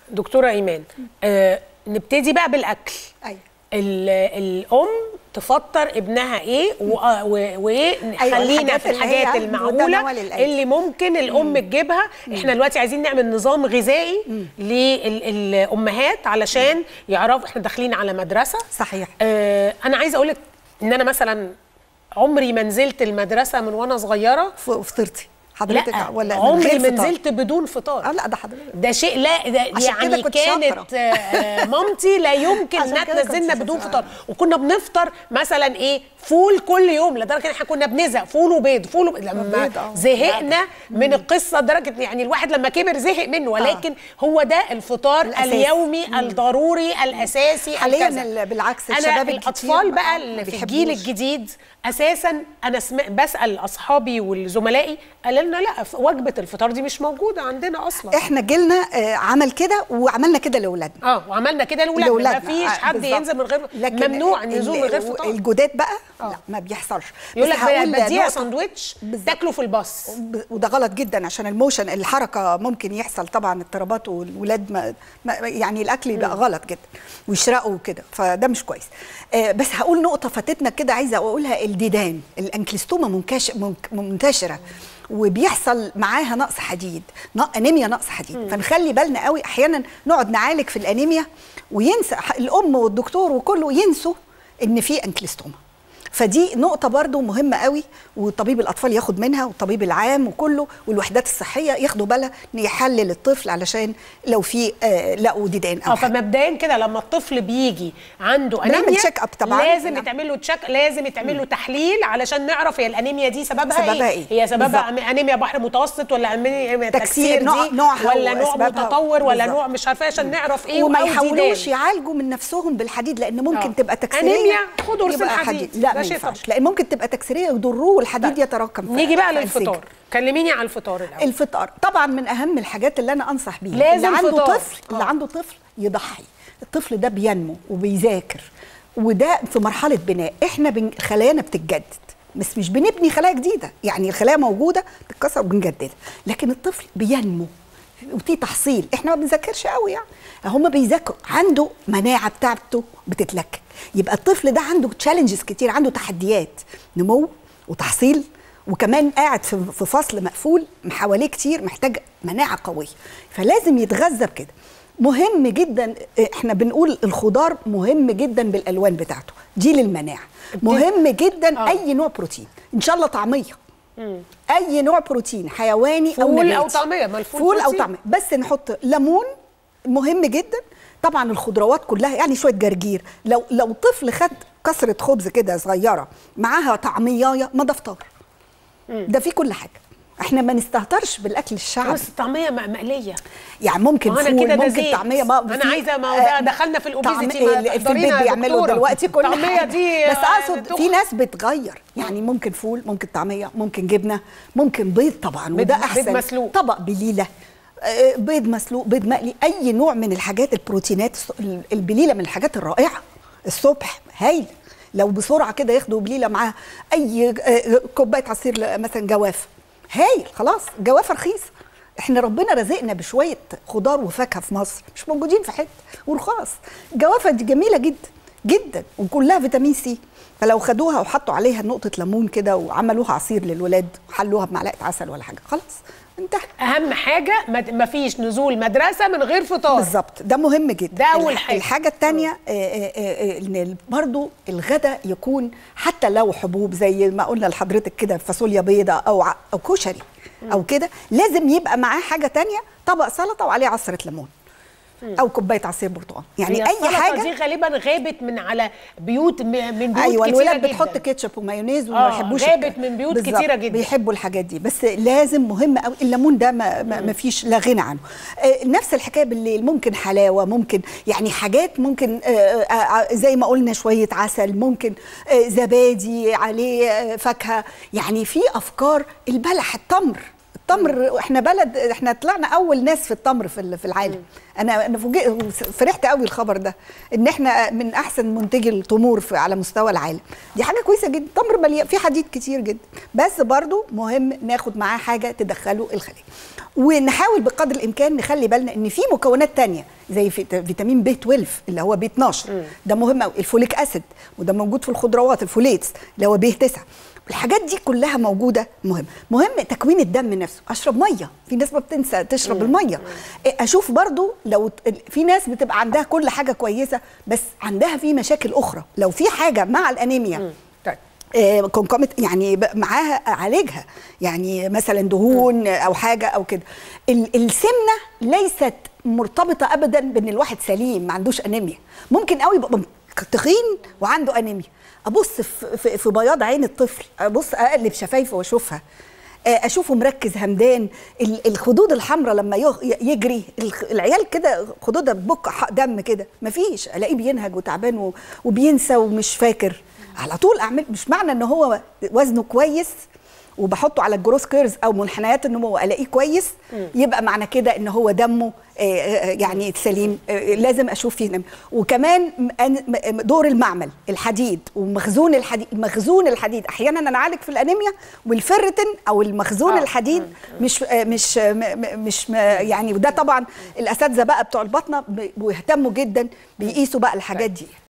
دكتوره ايمان آه نبتدي بقى بالاكل ايوه ال- الام تفطر ابنها ايه و- و- وايه خلينا الحاجات في اللي هي الحاجات المعقوله متناول الأيدي. اللي ممكن الام تجيبها احنا دلوقتي عايزين نعمل نظام غذائي للامهات علشان يعرفوا احنا داخلين على مدرسه صحيح آه انا عايزه اقول لك ان انا مثلا عمري ما نزلت المدرسه من وانا صغيره ف- فطرتي حضرتك لا ولا من عمري غير ما فطار؟ نزلت بدون فطار اه لا ده حضرتك ده شيء لا ده عشان كده يعني كنت كانت شاطرة. آه، مامتي لا يمكن عشان انها كده كنت تنزلنا شاطرة. بدون فطار وكنا بنفطر مثلا ايه فول كل يوم لدرجه ان احنا كنا بنزهق فول وبيض فول وبيض. لما بيض، آه. زهقنا من القصه لدرجه يعني الواحد لما كبر زهق منه ولكن هو ده الفطار الأساسي. اليومي الضروري الاساسي حاليا الكذا. ال- بالعكس انا الشباب الاطفال الكتير بقى ما اللي في الجيل بيحبوش. الجديد اساسا انا سم... بسال اصحابي وزملائي قالوا لنا لا ف- وجبه الفطار دي مش موجوده عندنا اصلا احنا جيلنا آه، عمل كده وعملنا كده لاولادنا اه وعملنا كده لاولادنا ما لأولادنا. فيش آه، حد بالظبط. ينزل من غير لكن ممنوع ال- النزول من غير فطار الجداد بقى آه. لا ما بيحصلش يقول بس لك هقول بديها نقطة- ساندوتش بالظبط. تاكله في الباص ب- وده غلط جدا عشان الموشن الحركه ممكن يحصل طبعا اضطرابات والولاد ما ما يعني الاكل يبقى غلط جدا ويشرقوا وكده فده مش كويس آه بس هقول نقطه فاتتنا كده عايزه اقولها الديدان الانكلستوما منكش منك- منتشره وبيحصل معاها نقص حديد نق- انيميا نقص حديد فنخلي بالنا قوي احيانا نقعد نعالج في الانيميا وينسى الام والدكتور وكله ينسوا ان في انكلستوما فدي نقطة برضو مهمة قوي وطبيب الأطفال ياخد منها والطبيب العام وكله والوحدات الصحية ياخدوا بالها إن يحلل الطفل علشان لو في آه لقوا ديدان أو اه حاجة. فمبدئيا كده لما الطفل بيجي عنده بنعمل انيميا check up طبعاً. لازم نعم. يتعمل له تشيك لازم يتعمل له تحليل علشان نعرف هي الانيميا دي سببها, سببها ايه إيه؟ هي سببها بالظبط. انيميا بحر متوسط ولا انيميا تكسير، تكسير نوع- دي نوعها ولا نوع وأسبابها. متطور ولا بالظبط. نوع مش عارفه إيه عشان نعرف ايه وما أو يحاولوش ديدان. يعالجوا من نفسهم بالحديد لان ممكن آه. تبقى تكسيريه أنيميا، خدوا قرصين يبقى حديد. لا ده ما شيء ينفعش طبيعي. لان ممكن تبقى تكسيريه يضروه والحديد يتراكم في- نيجي بقى في أنسجة. للفطار كلميني على الفطار الاول الفطار طبعا من اهم الحاجات اللي انا انصح بيها لازم اللي عنده فطار. طفل اللي آه. عنده طفل يضحي الطفل ده بينمو وبيذاكر وده في مرحله بناء احنا بن... خلايانا بتتجدد بس مش بنبني خلايا جديده يعني الخلايا موجوده بتتكسر وبنجددها لكن الطفل بينمو وفي تحصيل احنا ما بنذاكرش قوي يعني هم بيذاكروا عنده مناعه بتاعته بتتلكك يبقى الطفل ده عنده تشالنجز كتير عنده تحديات نمو وتحصيل وكمان قاعد في في فصل مقفول حواليه كتير محتاج مناعه قويه فلازم يتغذى بكده مهم جدا احنا بنقول الخضار مهم جدا بالالوان بتاعته دي للمناعه مهم جدا آه. اي نوع بروتين ان شاء الله طعميه اي نوع بروتين حيواني او فول نباتي أو طعمية، ما الفول فول او بروتين. طعميه بس نحط ليمون مهم جدا طبعا الخضروات كلها يعني شويه جرجير لو لو طفل خد كسره خبز كده صغيره معاها طعميايه ما ده فطار ده فيه كل حاجه احنا ما نستهترش بالاكل الشعبي بس الطعميه م- مقليه يعني ممكن ما أنا فول كده ده ممكن زيت. طعميه ما أنا في- عايزة- ما هو ده آه، دخلنا في الأوبيزيتي، طعم- ما اللي في تقدرينا البيت يا بيعملوا دكتورة. دلوقتي كل الطعمية حاجة. دي، بس آه، اقصد بتخ- في ناس بتغير يعني ممكن فول ممكن طعميه ممكن جبنه ممكن بيض طبعا بيض- وده بيض احسن مسلوق. طبق بليله آه، بيض مسلوق بيض مقلي اي نوع من الحاجات البروتينات الص- البليله من الحاجات الرائعه الصبح هايل لو بسرعه كده ياخدوا بليله معاها اي آه، كوبايه عصير ل- مثلا جوافه هايل خلاص جوافه رخيصه احنا ربنا رزقنا بشويه خضار وفاكهه في مصر مش موجودين في حته ورخاص الجوافه دي جميله جدا جدا وكلها فيتامين سي فلو خدوها وحطوا عليها نقطه ليمون كده وعملوها عصير للولاد وحلوها بمعلقه عسل ولا حاجه خلاص انتهى اهم حاجه ما ما فيش نزول مدرسه من غير فطار بالظبط ده مهم جدا ده أول الح- حاجة. الحاجه الثانيه ان برضو الغداء يكون حتى لو حبوب زي ما قلنا لحضرتك كده فاصوليا بيضاء او ع- او كشري او كده لازم يبقى معاه حاجه تانية طبق سلطه وعليه عصره ليمون او كوبايه عصير برتقال يعني هي اي السلطة حاجه دي غالبا غابت من على بيوت م- من بيوت ايوه كتيرة الولاد جدا. بتحط كاتشب ومايونيز وما آه، يحبوش غابت الك- من بيوت بالظبط، كتيرة جدا. بيحبوا الحاجات دي بس لازم مهم قوي الليمون ده ما, ما, ما فيش لا غنى عنه آه نفس الحكايه بالليل ممكن حلاوه ممكن يعني حاجات ممكن آه آه آه زي ما قلنا شويه عسل ممكن آه زبادي عليه آه فاكهه يعني في افكار البلح التمر التمر احنا بلد احنا طلعنا اول ناس في التمر في ال- في العالم انا انا فوجئت فرحت قوي الخبر ده ان احنا من احسن منتجي التمور في على مستوى العالم دي حاجه كويسه جدا التمر مليان فيه حديد كتير جدا بس برضو مهم ناخد معاه حاجه تدخله الخليه ونحاول بقدر الامكان نخلي بالنا ان في مكونات تانية زي فيت- فيتامين بي 12 اللي هو بي 12 ده مهم قوي الفوليك اسيد وده موجود في الخضروات الفوليتس اللي هو بي 9 الحاجات دي كلها موجوده مهم مهم تكوين الدم نفسه اشرب ميه في ناس ما بتنسى تشرب الميه إيه، اشوف برضو لو ت- في ناس بتبقى عندها كل حاجه كويسه بس عندها في مشاكل اخرى لو في حاجه مع الانيميا طيب كونكومت يعني ب- معاها اعالجها يعني مثلا دهون او حاجه او كده ال- السمنه ليست مرتبطه ابدا بان الواحد سليم ما عندوش انيميا ممكن قوي يبقى تخين وعنده انيميا ابص في, في, في بياض عين الطفل ابص اقلب شفايفه واشوفها آه، اشوفه مركز همدان ال- الخدود الحمراء لما يغ- ي- يجري الخ- العيال كده خدودها بك ح- دم كده مفيش الاقيه بينهج وتعبان و- وبينسى ومش فاكر على طول اعمل مش معنى ان هو وزنه كويس وبحطه على الجروس كيرز او منحنيات النمو الاقيه كويس يبقى معنى كده ان هو دمه آه، آه، يعني سليم آه، لازم اشوف فيه نمو. وكمان م- أن- م- دور المعمل الحديد ومخزون الحديد مخزون الحديد احيانا نعالج في الانيميا والفيرتين او المخزون آه. الحديد مش آه، مش آه، م- م- مش م- يعني وده طبعا الاساتذه بقى بتوع البطنه ب- بيهتموا جدا بيقيسوا بقى الحاجات دي